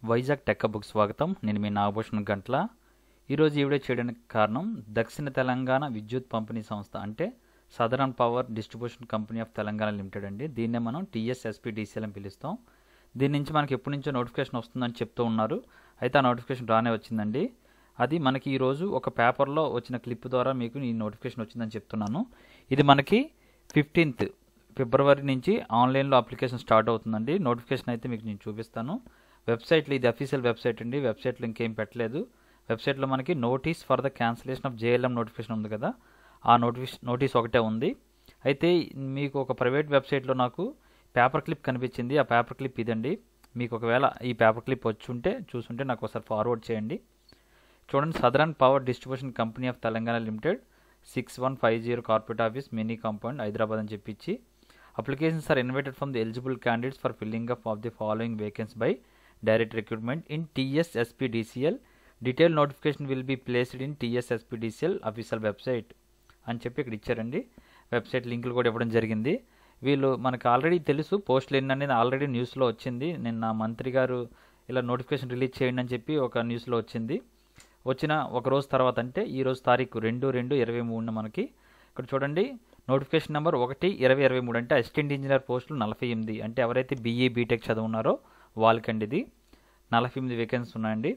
Vizag టెక్క book స్వాగతం నేను మీ నాగభూషణ్ గంట్ల ఈరోజు ఈ వీడియో చేయడానికి కారణం దక్షిణ తెలంగాణ విద్యుత్ పంపిణీ సంస్థ అంటే southern power distribution company of Telangana limited అండి దీన్నే మనం టీఎస్ఎస్పీడీసీఎల్ అని పిలుస్తాం దీని నుంచి మనకి ఎప్పటి నుంచో నోటిఫికేషన్ వస్తుందని చెప్తూ ఉన్నారు అయితే ఆ నోటిఫికేషన్ రానే వచ్చిందండి అది మనకి ఈరోజు ఒక పేపర్లో వచ్చిన క్లిప్ ద్వారా మీకు ఈ నోటిఫికేషన్ వచ్చిందని చెప్తున్నాను ఇది మనకి ఫిఫ్టీన్త్ ఫిబ్రవరి నుంచి ఆన్లైన్లో అప్లికేషన్ స్టార్ట్ అవుతుందండి నోటిఫికేషన్ అయితే మీకు నేను చూపిస్తాను వెబ్సైట్లో ఇది అఫీషియల్ వెబ్సైట్ అండి వెబ్సైట్లో ఇంకేం పెట్టలేదు వెబ్సైట్లో మనకి notice for the cancellation of JLM notification ఉంది కదా ఆ నోటిఫికేషన్ నోటీస్ ఒకటే ఉంది అయితే మీకు ఒక ప్రైవేట్ వెబ్సైట్లో నాకు పేపర్ క్లిప్ కనిపించింది ఆ పేపర్ క్లిప్ ఇదండి మీకు ఒకవేళ ఈ పేపర్ క్లిప్ వచ్చి ఉంటే చూసుంటే నాకు ఒకసారి ఫార్వర్డ్ చేయండి చూడండి southern power distribution company of Telangana limited six one five zero corporate office mini compound Hyderabad అని చెప్పించి applications are invited from the eligible candidates for filling up of the following vacancies by direct recruitment in TSSPDCL detail notification will be placed in TSSPDCL official website అని చెప్పి ఇక్కడ ఇచ్చారండి website లింకులు కూడా ఇవ్వడం జరిగింది వీళ్ళు మనకు ఆల్రెడీ తెలుసు పోస్టులు ఎన్ని అనేది ఆల్రెడీ న్యూస్లో వచ్చింది నిన్న మంత్రి గారు ఇలా నోటిఫికేషన్ రిలీజ్ చేయండి అని చెప్పి ఒక న్యూస్లో వచ్చింది వచ్చిన ఒక రోజు తర్వాత అంటే ఈ రోజు తారీఖు రెండు రెండు ఇరవై మూడున మనకి ఇక్కడ చూడండి నోటిఫికేషన్ నెంబర్ ఒకటి ఇరవై ఇరవై మూడు అంటే అసిస్టెంట్ ఇంజనీర్ పోస్టులు నలభై ఎనిమిది అంటే ఎవరైతే బీఈ బీటెక్ చదువున్నారో వాళ్ళకండి ఇది నలభై ఎనిమిది వేకెన్సీ ఉన్నాయండి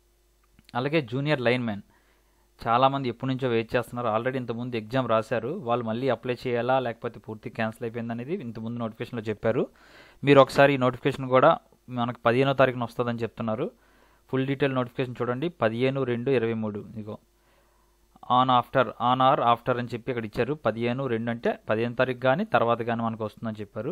అలాగే జూనియర్ లైన్ మ్యాన్ చాలామంది ఎప్పటి నుంచో వెయిట్ చేస్తున్నారు ఆల్రెడీ ఇంతకుముందు ఎగ్జామ్ రాశారు వాళ్ళు మళ్ళీ అప్లై చేయాలా లేకపోతే పూర్తి క్యాన్సిల్ అయిపోయింది అనేది ఇంతకుముందు నోటిఫికేషన్లో చెప్పారు మీరు ఒకసారి ఈ నోటిఫికేషన్ కూడా మనకు పదిహేనో తారీఖున వస్తుందని చెప్తున్నారు ఫుల్ డీటెయిల్ నోటిఫికేషన్ చూడండి పదిహేను రెండు ఇరవై మూడు ఇగో on after on or after అని చెప్పి ఇక్కడ ఇచ్చారు పదిహేను రెండు అంటే పదిహేను తారీఖు కానీ తర్వాత కానీ మనకు వస్తుందని చెప్పారు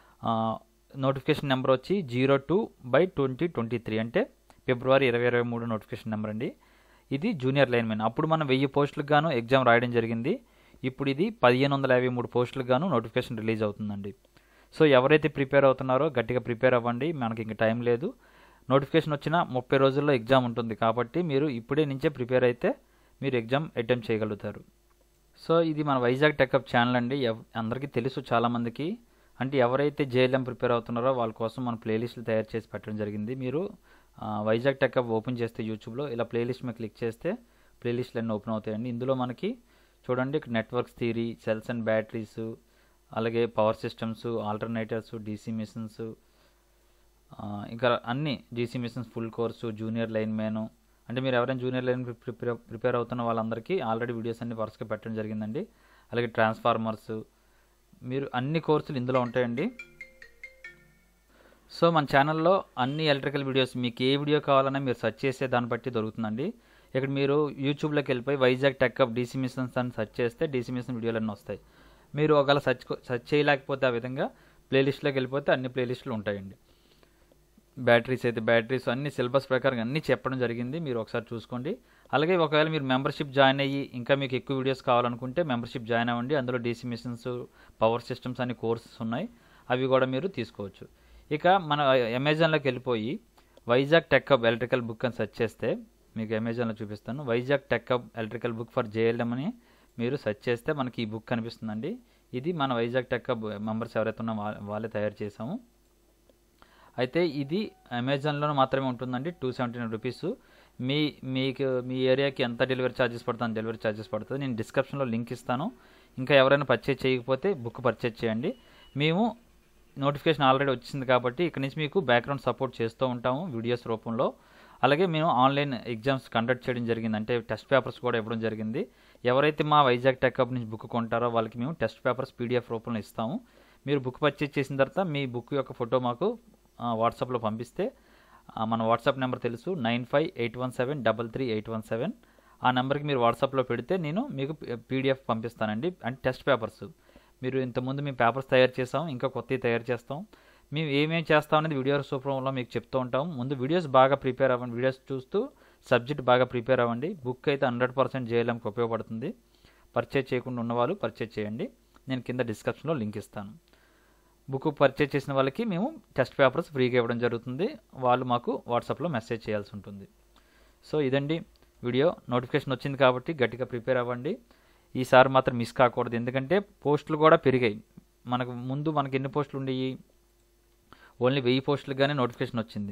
నోటిఫికేషన్ నెంబర్ వచ్చి zero two by twenty twenty three అంటే ఫిబ్రవరి ఇరవై ఇరవై మూడు నోటిఫికేషన్ నెంబర్ అండి ఇది జూనియర్ లైన్ మెన్ అప్పుడు మనం వెయ్యి పోస్టులకు గాను ఎగ్జామ్ రాయడం జరిగింది ఇప్పుడు ఇది పదిహేను వందల యాభై మూడు పోస్టులకు గాను నోటిఫికేషన్ రిలీజ్ అవుతుందండి సో ఎవరైతే ప్రిపేర్ అవుతున్నారో గట్టిగా ప్రిపేర్ అవ్వండి మనకి ఇంక టైం లేదు నోటిఫికేషన్ వచ్చిన ముప్పై రోజుల్లో ఎగ్జామ్ ఉంటుంది కాబట్టి మీరు ఇప్పుడే నుంచే ప్రిపేర్ అయితే మీరు ఎగ్జామ్ అటెంప్ట్ చేయగలుగుతారు సో ఇది మన వైజాగ్ టెకప్ ఛానల్ అండి అందరికీ తెలుసు చాలామందికి అంటే ఎవరైతే జేఎల్ఎం ప్రిపేర్ అవుతున్నారో వాళ్ళ కోసం మన ప్లేలిస్టులు తయారు చేసి పెట్టడం జరిగింది మీరు వైజాగ్ టెకప్ ఓపెన్ చేస్తే యూట్యూబ్లో ఇలా ప్లేలిస్ట్ మీద క్లిక్ చేస్తే ప్లేలిస్టులు అన్నీ ఓపెన్ అవుతాయండి ఇందులో మనకి చూడండి ఇక్కడ networks theory cells and batteries అలాగే power systems alternators DC machines ఇంకా అన్ని DC machines full course junior line man అంటే మీరు ఎవరైనా జూనియర్ లైన్ ప్రిపేర్ ప్రిపేర్ అవుతున్న వాళ్ళందరికీ ఆల్రెడీ వీడియోస్ అన్ని వరుసగా పెట్టడం జరిగిందండి అలాగే ట్రాన్స్ఫార్మర్స్ మీరు అన్ని కోర్సులు ఇందులో ఉంటాయండి సో మన ఛానల్లో అన్ని ఎలక్ట్రికల్ వీడియోస్ మీకు ఏ వీడియో కావాలన్నా మీరు సెర్చ్ చేసే దాన్ని బట్టి దొరుకుతుందండి ఇక్కడ మీరు యూట్యూబ్లోకి వెళ్ళిపోయి వైజాగ్ టెక్అప్ డీసీ మిషన్స్ అని సెర్చ్ చేస్తే డీసీ మిషన్ వీడియోలన్నీ వస్తాయి మీరు ఒకవేళ సెర్చ్ సెర్చ్ చేయలేకపోతే ఆ విధంగా ప్లేలిస్ట్లోకి వెళ్ళిపోతే అన్ని ప్లేలిస్టులు ఉంటాయండి బ్యాటరీస్ అయితే బ్యాటరీస్ అన్ని సిలబస్ ప్రకారం అన్నీ చెప్పడం జరిగింది మీరు ఒకసారి చూసుకోండి అలాగే ఒకవేళ మీరు మెంబర్షిప్ జాయిన్ అయ్యి ఇంకా మీకు ఎక్కువ వీడియోస్ కావాలనుకుంటే మెంబర్షిప్ జాయిన్ అవ్వండి అందులో డీసీ మిషన్స్ పవర్ సిస్టమ్స్ అన్ని కోర్సెస్ ఉన్నాయి అవి కూడా మీరు తీసుకోవచ్చు ఇక మన అమెజాన్లోకి వెళ్ళిపోయి వైజాగ్ టెక్అప్ ఎలక్ట్రికల్ బుక్ అని సెర్చ్ చేస్తే మీకు అమెజాన్లో చూపిస్తాను Vizag Techup electrical book for JLM అని మీరు సెర్చ్ చేస్తే మనకి ఈ బుక్ కనిపిస్తుందండి ఇది మన వైజాగ్ టెక్అప్ మెంబర్స్ ఎవరైతే ఉన్నా వాళ్ళే తయారు చేసాము అయితే ఇది అమెజాన్లో మాత్రమే ఉంటుందండి టూ సెవెంటీ నైన్ రూపీస్ మీ మీకు మీ ఏరియాకి ఎంత డెలివరీ ఛార్జెస్ పడుతుంది డెలివరీ ఛార్జెస్ పడుతుంది నేను డిస్క్రిప్షన్లో లింక్ ఇస్తాను ఇంకా ఎవరైనా పర్చేజ్ చేయకపోతే బుక్ పర్చేజ్ చేయండి మేము నోటిఫికేషన్ ఆల్రెడీ వచ్చింది కాబట్టి ఇక్కడ నుంచి మీకు బ్యాక్గ్రౌండ్ సపోర్ట్ చేస్తూ ఉంటాము వీడియోస్ రూపంలో అలాగే మేము ఆన్లైన్ ఎగ్జామ్స్ కండక్ట్ చేయడం జరిగింది అంటే టెస్ట్ పేపర్స్ కూడా ఇవ్వడం జరిగింది ఎవరైతే మా వైజాగ్ టెక్అప్ నుంచి బుక్ కొంటారో వాళ్ళకి మేము టెస్ట్ పేపర్స్ పీడిఎఫ్ రూపంలో ఇస్తాము మీరు బుక్ పర్చేజ్ చేసిన తర్వాత మీ బుక్ యొక్క ఫోటో మాకు వాట్సాప్లో పంపిస్తే మన వాట్సాప్ నెంబర్ తెలుసు nine five eight one seven double three eight one seven ఆ నెంబర్కి మీరు వాట్సాప్లో పెడితే నేను మీకు పీడిఎఫ్ పంపిస్తానండి అంటే టెస్ట్ పేపర్స్ మీరు ఇంతకుముందు మేము పేపర్స్ తయారు చేస్తాం ఇంకా కొత్తవి తయారు చేస్తాం మేము ఏమేమి చేస్తాం అనేది వీడియోస్ రూపంలో మీకు చెప్తూ ఉంటాం ముందు వీడియోస్ బాగా ప్రిపేర్ అవ్వండి వీడియోస్ చూస్తూ సబ్జెక్ట్ బాగా ప్రిపేర్ అవ్వండి బుక్ అయితే హండ్రెడ్ పర్సెంట్ జేఎల్ఎంకి ఉపయోగపడుతుంది పర్చేజ్ చేయకుండా ఉన్నవాళ్ళు పర్చేజ్ చేయండి నేను కింద డిస్క్రిప్షన్లో లింక్ ఇస్తాను బుక్ పర్చేజ్ చేసిన వాళ్ళకి మేము టెస్ట్ పేపర్స్ ఫ్రీగా ఇవ్వడం జరుగుతుంది వాళ్ళు మాకు వాట్సాప్లో మెసేజ్ చేయాల్సి ఉంటుంది సో ఇదండి వీడియో నోటిఫికేషన్ వచ్చింది కాబట్టి గట్టిగా ప్రిపేర్ అవ్వండి ఈసారి మాత్రం మిస్ కాకూడదు ఎందుకంటే పోస్టులు కూడా పెరిగాయి మనకు ముందు మనకి ఎన్ని పోస్టులు ఉండేవి ఓన్లీ వెయ్యి పోస్టులకు కానీ నోటిఫికేషన్ వచ్చింది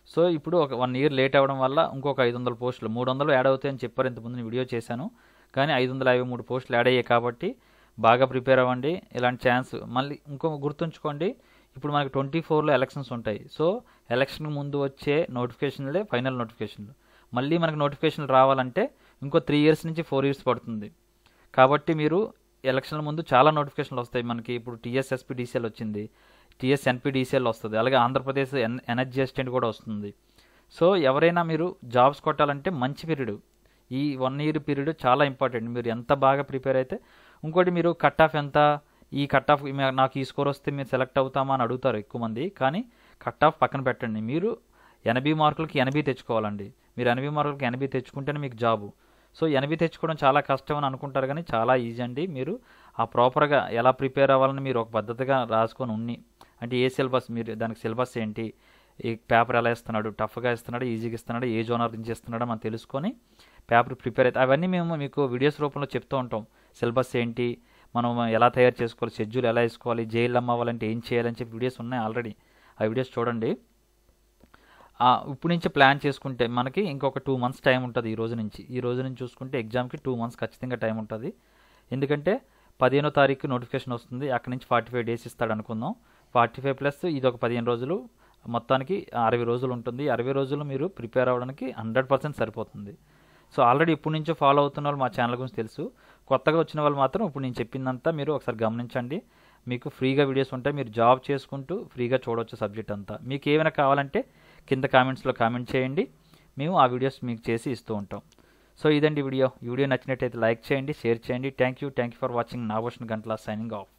సో ఇప్పుడు ఒక వన్ ఇయర్ లేట్ అవ్వడం వల్ల ఇంకొక ఐదు వందల పోస్టులు మూడు వందలు యాడ్ అవుతాయని చెప్పారు ఇంతకుముందు నేను వీడియో చేశాను కానీ ఐదు వందల యాభై మూడు పోస్టులు యాడ్ అయ్యాయి కాబట్టి బాగా ప్రిపేర్ అవ్వండి ఇలాంటి ఛాన్స్ మళ్ళీ ఇంకో గుర్తుంచుకోండి ఇప్పుడు మనకి ట్వంటీ ఫోర్లో ఎలక్షన్స్ ఉంటాయి సో ఎలక్షన్ ముందు వచ్చే నోటిఫికేషన్లే ఫైనల్ నోటిఫికేషన్లు మళ్ళీ మనకి నోటిఫికేషన్లు రావాలంటే ఇంకో త్రీ ఇయర్స్ నుంచి ఫోర్ ఇయర్స్ పడుతుంది కాబట్టి మీరు ఎలక్షన్ల ముందు చాలా నోటిఫికేషన్లు వస్తాయి మనకి ఇప్పుడు టీఎస్ఎస్పీడీసీఎల్ వచ్చింది టీఎస్ ఎన్పీడీసీఎల్ వస్తుంది అలాగే ఆంధ్రప్రదేశ్ ఎన్ ఎనర్జీ అసిస్టెంట్ కూడా వస్తుంది సో ఎవరైనా మీరు జాబ్స్ కొట్టాలంటే మంచి పీరియడ్ ఈ వన్ ఇయర్ పీరియడ్ చాలా ఇంపార్టెంట్ మీరు ఎంత బాగా ప్రిపేర్ అయితే ఇంకోటి మీరు కట్ ఆఫ్ ఎంత ఈ కట్ ఆఫ్ నాకు ఈ స్కోర్ వస్తే మీరు సెలెక్ట్ అవుతామా అని అడుగుతారు ఎక్కువ మంది కానీ కట్ ఆఫ్ పక్కన పెట్టండి మీరు ఎనభై మార్కులకి ఎనభై తెచ్చుకోవాలండి మీరు ఎనభై మార్కులకి ఎనభై తెచ్చుకుంటేనే మీకు జాబు సో ఎనభై తెచ్చుకోవడం చాలా కష్టం అని అనుకుంటారు కానీ చాలా ఈజీ అండి మీరు ఆ ప్రాపర్గా ఎలా ప్రిపేర్ అవ్వాలని మీరు ఒక పద్ధతిగా రాసుకొని ఉన్ని అంటే ఏ సిలబస్ మీరు దానికి సిలబస్ ఏంటి ఈ పేపర్ ఎలా ఇస్తున్నాడు టఫ్గా ఇస్తున్నాడు ఈజీగా ఇస్తున్నాడు ఏ జోనర్ నుంచి ఇస్తున్నాడో మనం తెలుసుకొని పేపర్ ప్రిపేర్ అయితే అవన్నీ మేము మీకు వీడియోస్ రూపంలో చెప్తూ ఉంటాం సిలబస్ ఏంటి మనం ఎలా తయారు చేసుకోవాలి షెడ్యూల్ ఎలా వేసుకోవాలి జైలు అవ్వాలంటే ఏం చేయాలని చెప్పి వీడియోస్ ఉన్నాయి ఆల్రెడీ ఆ వీడియోస్ చూడండి ఇప్పుడు నుంచి ప్లాన్ చేసుకుంటే మనకి ఇంకొక టూ మంత్స్ టైం ఉంటుంది ఈ రోజు నుంచి ఈ రోజు నుంచి చూసుకుంటే ఎగ్జామ్కి టూ మంత్స్ ఖచ్చితంగా టైం ఉంటుంది ఎందుకంటే పదిహేనో తారీఖు నోటిఫికేషన్ వస్తుంది అక్కడి నుంచి ఫార్టీ ఫైవ్ డేస్ ఇస్తాడు అనుకుందాం ఫార్టీ ఫైవ్ ప్లస్ ఇది ఒక పదిహేను రోజులు మొత్తానికి అరవై రోజులు ఉంటుంది అరవై రోజులు మీరు ప్రిపేర్ అవ్వడానికి హండ్రెడ్ పర్సెంట్ సరిపోతుంది సో ఆల్రెడీ ఇప్పటి నుంచో ఫాలో అవుతున్న వాళ్ళు మా ఛానల్ గురించి తెలుసు కొత్తగా వచ్చిన వాళ్ళు మాత్రం ఇప్పుడు నేను చెప్పిందంతా మీరు ఒకసారి గమనించండి మీకు ఫ్రీగా వీడియోస్ ఉంటాయి మీరు జాబ్ చేసుకుంటూ ఫ్రీగా చూడవచ్చు సబ్జెక్ట్ అంతా మీకు ఏమైనా కావాలంటే కింద కామెంట్స్లో కామెంట్ చేయండి మేము ఆ వీడియోస్ మీకు చేసి ఇస్తూ ఉంటాం సో ఇదండి వీడియో ఈ వీడియో నచ్చినట్టయితే లైక్ చేయండి షేర్ చేయండి thank you thank you for watching నాగోషన్ గంటల సైనింగ్ ఆఫ్